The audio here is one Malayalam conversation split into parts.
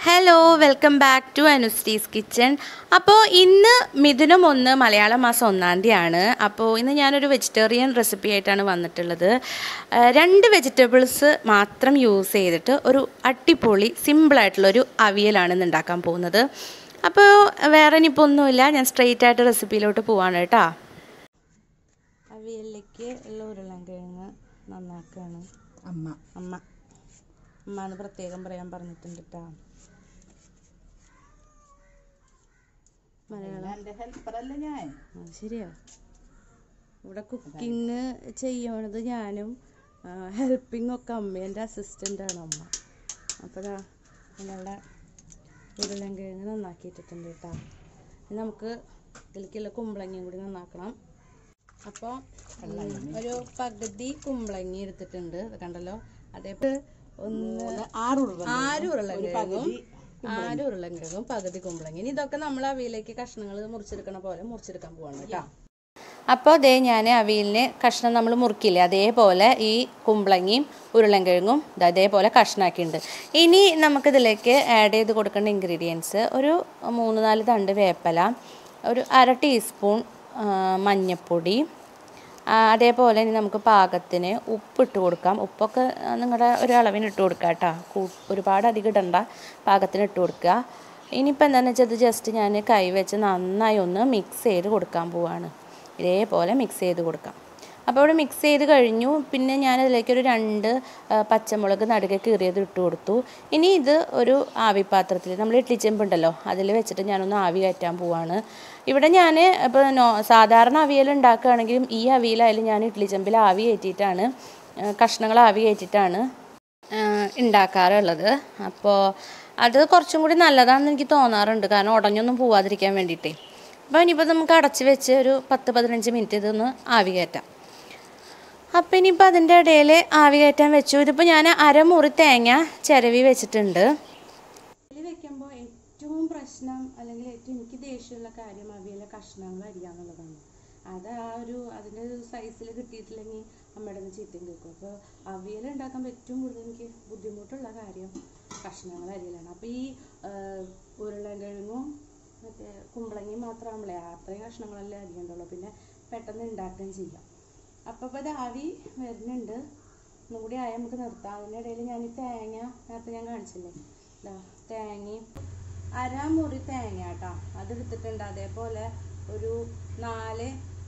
ഹലോ വെൽക്കം ബാക്ക് ടു അനുസ്റ്റീസ് കിച്ചൺ അപ്പോൾ ഇന്ന് മിഥുനം ഒന്ന് മലയാള മാസം ഒന്നാം തീയതിയാണ് അപ്പോൾ ഇന്ന് ഞാനൊരു വെജിറ്റേറിയൻ റെസിപ്പി ആയിട്ടാണ് വന്നിട്ടുള്ളത് ആ, രണ്ട് വെജിറ്റബിൾസ് മാത്രം യൂസ് ചെയ്തിട്ട് ഒരു അടിപൊളി സിമ്പിളായിട്ടുള്ളൊരു അവിയലാണ് ഇന്ന് ഉണ്ടാക്കാൻ പോകുന്നത് അപ്പോൾ വേറെ ഇനിയിപ്പോൾ ഒന്നുമില്ല ഞാൻ സ്ട്രെയിറ്റ് ആയിട്ട് റെസിപ്പിയിലോട്ട് പോവാണ് കേട്ടോ അവിയലിലേക്ക് ഉള്ള ഉരുളൻകിഴങ്ങ് നന്നാക്കുകയാണ് അമ്മ അമ്മ അമ്മ എന്ന് പ്രത്യേകം പറയാൻ പറഞ്ഞിട്ടുണ്ട് കേട്ടോ മലയാളം എൻ്റെ ഹെൽപ്പറല്ലേ ഞാൻ ആ, ശരിയാ ഇവിടെ കുക്കിംഗ് ചെയ്യണത് ഞാനും ഹെൽപ്പിംഗ് ഒക്കെ അമ്മേൻ്റെ അസിസ്റ്റൻ്റാണ് അമ്മ അപ്പോൾ ദാ നമ്മളുടെ ഉരുളൻകിഴങ്ങ് നന്നാക്കിയിട്ടിട്ടുണ്ട് കേട്ടോ ഇനി നമുക്ക് ഇതിലേക്കുള്ള കുമ്പളങ്ങയും കൂടി നന്നാക്കണം അപ്പോൾ ഒരു പകുതി കുമ്പളങ്ങി എടുത്തിട്ടുണ്ട് ഇത് കണ്ടല്ലോ അതേപോലെ ഒന്ന് ആറ് ഉരുള ആറ് ഉരുളൻകിഴങ്ങും ആറ് ഉരുളൻകിഴങ്ങും പകുതി കുമ്പളങ്ങി ഇനി ഇതൊക്കെ നമ്മൾ അവിയിലേക്ക് കഷ്ണങ്ങൾ മുറിച്ചെടുക്കണ പോലെ മുറിച്ചെടുക്കാൻ പോവാണ് കേട്ടോ അപ്പോൾ അതേ ഞാൻ അവിയലിന് കഷ്ണം നമ്മൾ മുറിക്കില്ലേ അതേപോലെ ഈ കുമ്പളങ്ങിയും ഉരുളൻകിഴങ്ങും ദാ അതേപോലെ കഷ്ണാക്കിയിട്ടുണ്ട് ഇനി നമുക്കിതിലേക്ക് ആഡ് ചെയ്ത് കൊടുക്കേണ്ട ഇൻഗ്രീഡിയൻസ് ഒരു മൂന്ന് നാല് തണ്ട് വേപ്പല ഒരു അര ടീസ്പൂൺ ആ, മഞ്ഞൾപ്പൊടി ആ, അതേപോലെ ഇനി നമുക്ക് പാകത്തിന് ഉപ്പിട്ട് കൊടുക്കാം ഉപ്പൊക്കെ നിങ്ങളുടെ ഒരു അളവിന് ഇട്ട് കൊടുക്കുക കേട്ടോ കൂ ഒരുപാട് അധികം ഇടണ്ട പാകത്തിന് ഇട്ട് കൊടുക്കുക ഇനിയിപ്പോൾ എന്താണെന്ന് വെച്ചാൽ ഇത് ജസ്റ്റ് ഞാൻ കൈ വെച്ച് നന്നായി ഒന്ന് മിക്സ് ചെയ്ത് കൊടുക്കാൻ പോവാണ് ഇതേപോലെ മിക്സ് ചെയ്ത് കൊടുക്കാം അപ്പോൾ ഇവിടെ മിക്സ് ചെയ്ത് കഴിഞ്ഞു പിന്നെ ഞാൻ അതിലേക്ക് ഒരു രണ്ട് ആ, പച്ചമുളക് നടുകെ കീറിയത് ഇട്ട് കൊടുത്തു ഇനി ഇത് ഒരു ആവിപാത്രത്തിൽ നമ്മൾ ഇഡ്ലി ചെമ്പുണ്ടല്ലോ അതിൽ വെച്ചിട്ട് ഞാനൊന്ന് ആവി കയറ്റാൻ പോവാണ് ഇവിടെ ഞാൻ ഇപ്പോൾ നോ സാധാരണ അവിയൽ ഉണ്ടാക്കുകയാണെങ്കിലും ഈ അവിയലായാലും ഞാൻ ഇഡ്ലി ചെമ്പിൽ ആവി കയറ്റിയിട്ടാണ് ആ, കഷ്ണങ്ങൾ ആവി കയറ്റിയിട്ടാണ് ആ, ഉണ്ടാക്കാറുള്ളത് അപ്പോൾ അത് കുറച്ചും കൂടി നല്ലതാണെന്ന് എനിക്ക് തോന്നാറുണ്ട് കാരണം ഉടഞ്ഞൊന്നും പോവാതിരിക്കാൻ വേണ്ടിയിട്ടേ അപ്പോൾ ഇനിയിപ്പോൾ നമുക്ക് അടച്ച് വെച്ച് ഒരു പത്ത് പതിനഞ്ച് മിനിറ്റ് ഇതൊന്ന് ആവി കയറ്റാം അപ്പം ഇനിയിപ്പോൾ അതിൻ്റെ ഇടയിൽ ആവി കയറ്റാൻ വെച്ചു ഇതിപ്പോൾ ഞാൻ അരമുറി തേങ്ങ ചിരവി വെച്ചിട്ടുണ്ട് വെക്കുമ്പോൾ ഏറ്റവും പ്രശ്നം അല്ലെങ്കിൽ ഏറ്റവും എനിക്ക് ദേഷ്യമുള്ള കാര്യം അവിയലെ കഷ്ണങ്ങൾ അരിയാന്നുള്ളതാണ് അത് ആ ഒരു അതിൻ്റെ ഒരു സൈസിൽ കിട്ടിയിട്ടില്ലെങ്കിൽ അമ്മയുടെ നിന്ന് ചീത്തയും കേൾക്കും അപ്പോൾ അവിയൽ ഉണ്ടാക്കാൻ ഏറ്റവും കൂടുതൽ എനിക്ക് ബുദ്ധിമുട്ടുള്ള കാര്യം കഷ്ണങ്ങൾ അരിയലാണ് അപ്പോൾ ഈ ആ, ഉരുളൻകിഴങ്ങും മറ്റേ കുമ്പളങ്ങയും മാത്രമാകുമ്പോഴേ അത്രയും കഷ്ണങ്ങളല്ലേ അരിയണ്ടുള്ളൂ പിന്നെ പെട്ടെന്ന് ഉണ്ടാക്കുകയും ചെയ്യാം അപ്പോൾ ഇപ്പോൾ ഇത് ആവി വരുന്നുണ്ട് ഒന്നും കൂടി ആയാൽ നമുക്ക് നിർത്താം അതിനിടയിൽ ഞാൻ ഈ തേങ്ങ നേരത്തെ ഞാൻ കാണിച്ചില്ലേ ദാ തേങ്ങയും അരമുറി തേങ്ങ കേട്ടോ അതെടുത്തിട്ടുണ്ട് അതേപോലെ ഒരു നാല്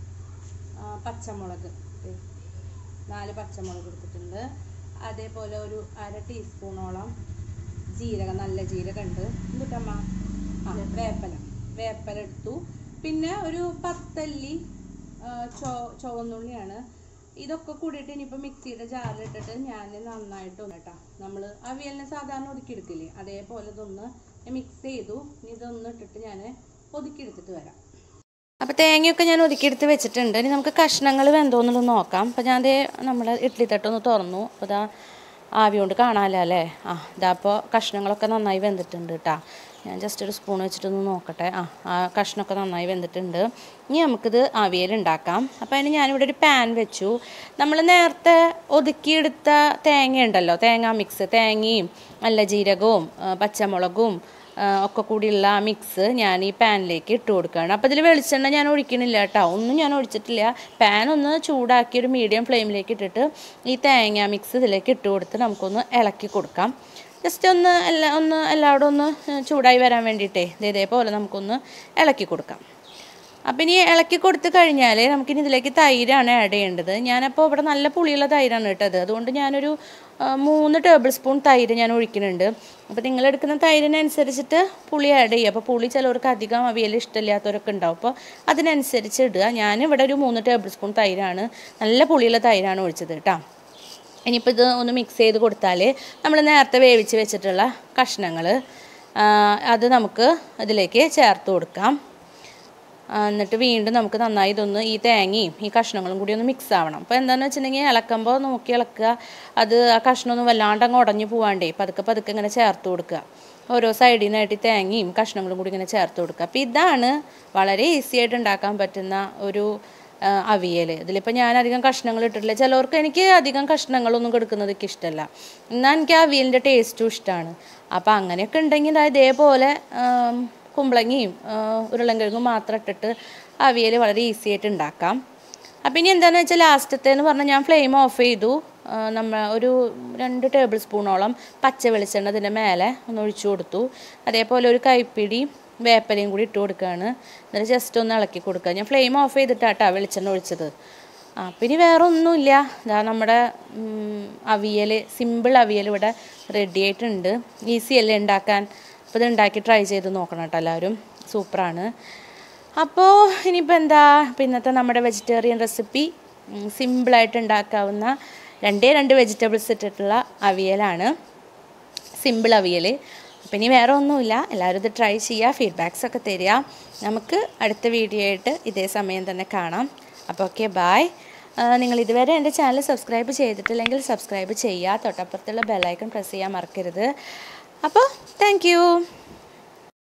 ആ, പച്ചമുളക് ദേ, നാല് പച്ചമുളക് എടുത്തിട്ടുണ്ട് അതേപോലെ ഒരു അര ടീസ്പൂണോളം ജീരകം നല്ല ജീരകം ഉണ്ട് എന്തുട്ടമ്മ ആ വേപ്പല വേപ്പല എടുത്തു പിന്നെ ഒരു പത്തല്ലി ആ, ചോ ചുവന്നുള്ളിയാണ് ഇതൊക്കെ കൂടിയിട്ട് ഇനിയിപ്പോൾ മിക്സിയുടെ ജാറിലിട്ടിട്ട് ഞാൻ നന്നായിട്ട് ഒന്ന് കേട്ടോ നമ്മൾ അവിയലിനെ സാധാരണ ഒതുക്കിയെടുക്കില്ലേ അതേപോലെ ഇതൊന്ന് മിക്സ് ചെയ്തു ഇനി ഇതൊന്ന് ഇട്ടിട്ട് ഞാൻ ഒതുക്കിയെടുത്തിട്ട് വരാം അപ്പോൾ തേങ്ങയൊക്കെ ഞാൻ ഒതുക്കിയെടുത്ത് വെച്ചിട്ടുണ്ട് ഇനി നമുക്ക് കഷ്ണങ്ങൾ വെന്തോന്നുള്ളത് നോക്കാം അപ്പോൾ ഞാൻ ദേ നമ്മൾ ഇഡ്ഡലി തട്ടൊന്ന് തുറന്നു അപ്പോൾ ഇതാ ആവി കൊണ്ട് കാണാമല്ലോ അല്ലേ ആ ഇതാ അപ്പോൾ കഷ്ണങ്ങളൊക്കെ നന്നായി വെന്തിട്ടുണ്ട് കേട്ടോ ഞാൻ ജസ്റ്റ് ഒരു സ്പൂൺ വെച്ചിട്ടൊന്ന് നോക്കട്ടെ ആ ആ കഷ്ണമൊക്കെ നന്നായി വെന്തിട്ടുണ്ട് ഇനി നമുക്കിത് അവിയൽ ഉണ്ടാക്കാം അപ്പോൾ അതിന് ഞാനിവിടെ ഒരു പാൻ വെച്ചു നമ്മൾ നേരത്തെ ഒതുക്കിയെടുത്ത തേങ്ങ ഉണ്ടല്ലോ തേങ്ങ മിക്സ് തേങ്ങയും നല്ല ജീരകവും ആ, പച്ചമുളകും ആ, ഒക്കെ കൂടിയുള്ള ആ മിക്സ് ഞാൻ ഈ പാനിലേക്ക് ഇട്ട് കൊടുക്കുകയാണ് അപ്പോൾ ഇതിൽ വെളിച്ചെണ്ണ ഞാൻ ഒഴിക്കണില്ല കേട്ടോ ഒന്നും ഞാൻ ഒഴിച്ചിട്ടില്ല പാൻ ഒന്ന് ചൂടാക്കി ഒരു മീഡിയം ഫ്ലെയിമിലേക്ക് ഇട്ടിട്ട് ഈ തേങ്ങ മിക്സ് ഇതിലേക്ക് ഇട്ട് കൊടുത്ത് നമുക്കൊന്ന് ഇളക്കി കൊടുക്കാം ജസ്റ്റ് ഒന്ന് എല്ലാ ഒന്ന് എല്ലാവരും ഒന്ന് ചൂടായി വരാൻ വേണ്ടിയിട്ടേ ദേ ഇതേപോലെ നമുക്കൊന്ന് ഇളക്കി കൊടുക്കാം അപ്പം ഇനി ഇളക്കി കൊടുത്തു കഴിഞ്ഞാൽ നമുക്കിനി ഇതിലേക്ക് തൈരാണ് ആഡ് ചെയ്യേണ്ടത് ഞാനപ്പോൾ ഇവിടെ നല്ല പുളിയുള്ള തൈരാണ് ഇട്ടത് അതുകൊണ്ട് ഞാനൊരു ആ, മൂന്ന് ടേബിൾ സ്പൂൺ തൈര് ഞാൻ ഒഴിക്കുന്നുണ്ട് അപ്പോൾ നിങ്ങൾ എടുക്കുന്ന തൈരിനനുസരിച്ചിട്ട് പുളി ആഡ് ചെയ്യുക അപ്പോൾ പുളി ചിലവർക്ക് അധികം അവിയൽ ഇഷ്ടമില്ലാത്തവരൊക്കെ ഉണ്ടാവും അപ്പോൾ അതിനനുസരിച്ച് ഇടുക ഞാനിവിടെ ഒരു മൂന്ന് ടേബിൾ സ്പൂൺ തൈരാണ് നല്ല പുളിയുള്ള തൈരാണ് ഒഴിച്ചത് കേട്ടോ ഇനിയിപ്പോൾ ഇത് ഒന്ന് മിക്സ് ചെയ്ത് കൊടുത്താൽ നമ്മൾ നേരത്തെ വേവിച്ച് വെച്ചിട്ടുള്ള കഷ്ണങ്ങൾ അത് നമുക്ക് ഇതിലേക്ക് ചേർത്ത് കൊടുക്കാം ആ, എന്നിട്ട് വീണ്ടും നമുക്ക് നന്നായി ഇതൊന്ന് ഈ തേങ്ങയും ഈ കഷ്ണങ്ങളും കൂടി ഒന്ന് മിക്സ് ആവണം അപ്പോൾ എന്താണെന്ന് വെച്ചിട്ടുണ്ടെങ്കിൽ ഇളക്കുമ്പോൾ നോക്കി ഇളക്കുക അത് ആ കഷ്ണമൊന്നും വല്ലാണ്ട് അങ്ങ് ഉടഞ്ഞു പോവാണ്ടേ പതുക്കെ പതുക്കെ ഇങ്ങനെ ചേർത്ത് കൊടുക്കുക ഓരോ സൈഡിൽ നിന്നായിട്ട് ഈ തേങ്ങയും കഷ്ണങ്ങളും കൂടി ഇങ്ങനെ ചേർത്ത് കൊടുക്കുക അപ്പോൾ ഇതാണ് വളരെ ഈസി ആയിട്ട് ഉണ്ടാക്കാൻ പറ്റുന്ന ഒരു ആ, അവിയൽ ഇതിലിപ്പോൾ ഞാൻ അധികം കഷ്ണങ്ങൾ ഇട്ടിട്ടില്ല ചിലവർക്ക് എനിക്ക് അധികം കഷ്ണങ്ങളൊന്നും കൊടുക്കുന്നത് എനിക്ക് ഇഷ്ടമല്ല എന്നാൽ എനിക്ക് ആ അവിയലിൻ്റെ ടേസ്റ്റും ഇഷ്ടമാണ് അപ്പോൾ അങ്ങനെയൊക്കെ ഉണ്ടെങ്കിൽ ദാ ഇതേപോലെ ആം, കുമ്പളങ്ങിയും ആ, ഉരുളൻകിഴങ്ങും മാത്രം ഇട്ടിട്ട് അവിയൽ വളരെ ഈസി ആയിട്ട് ഉണ്ടാക്കാം അപ്പം ഇനി എന്താണെന്ന് വെച്ചാൽ ലാസ്റ്റത്തെ എന്ന് പറഞ്ഞാൽ ഞാൻ ഫ്ലെയിം ഓഫ് ചെയ്തു ആ, നമ്മ ഒരു രണ്ട് ടേബിൾ സ്പൂണോളം പച്ച വെളിച്ചെണ്ണ അതിൻ്റെ മേലെ ഒന്ന് ഒഴിച്ചു കൊടുത്തു അതേപോലെ ഒരു കൈപ്പിടി വേപ്പലയും കൂടി ഇട്ട് കൊടുക്കുകയാണ് എന്നിട്ട് ജസ്റ്റ് ഒന്ന് ഇളക്കി കൊടുക്കുക ഞാൻ ഫ്ലെയിം ഓഫ് ചെയ്തിട്ടാട്ടോ വെളിച്ചെണ്ണ ഒഴിച്ചത് ആ പിന്നെ വേറെ ഒന്നുമില്ല ഇതാ നമ്മുടെ അവിയൽ സിമ്പിൾ അവിയൽ ഇവിടെ റെഡി ആയിട്ടുണ്ട് ഈസി അല്ലേ ഉണ്ടാക്കാൻ അപ്പോൾ ഇത് ഉണ്ടാക്കി ട്രൈ ചെയ്ത് നോക്കണം കേട്ടോ എല്ലാവരും സൂപ്പറാണ് അപ്പോൾ ഇനിയിപ്പോൾ എന്താ പിന്നത്തെ നമ്മുടെ വെജിറ്റേറിയൻ റെസിപ്പി സിമ്പിളായിട്ട് ഉണ്ടാക്കാവുന്ന രണ്ടേ രണ്ട് വെജിറ്റബിൾസ് ഇട്ടിട്ടുള്ള അവിയലാണ് സിമ്പിൾ അവിയൽ അപ്പം ഇനി വേറെ ഒന്നുമില്ല എല്ലാവരും ഇത് ട്രൈ ചെയ്യുക ഫീഡ്ബാക്സ് ഒക്കെ തരിക നമുക്ക് അടുത്ത വീഡിയോ ആയിട്ട് ഇതേ സമയം തന്നെ കാണാം അപ്പോൾ ഓക്കെ ബായ് നിങ്ങൾ ഇതുവരെ എൻ്റെ ചാനൽ സബ്സ്ക്രൈബ് ചെയ്തിട്ടില്ലെങ്കിൽ സബ്സ്ക്രൈബ് ചെയ്യുക തൊട്ടപ്പുറത്തുള്ള ബെല്ലൈക്കൺ പ്രസ് ചെയ്യാൻ മറക്കരുത് അപ്പോൾ താങ്ക്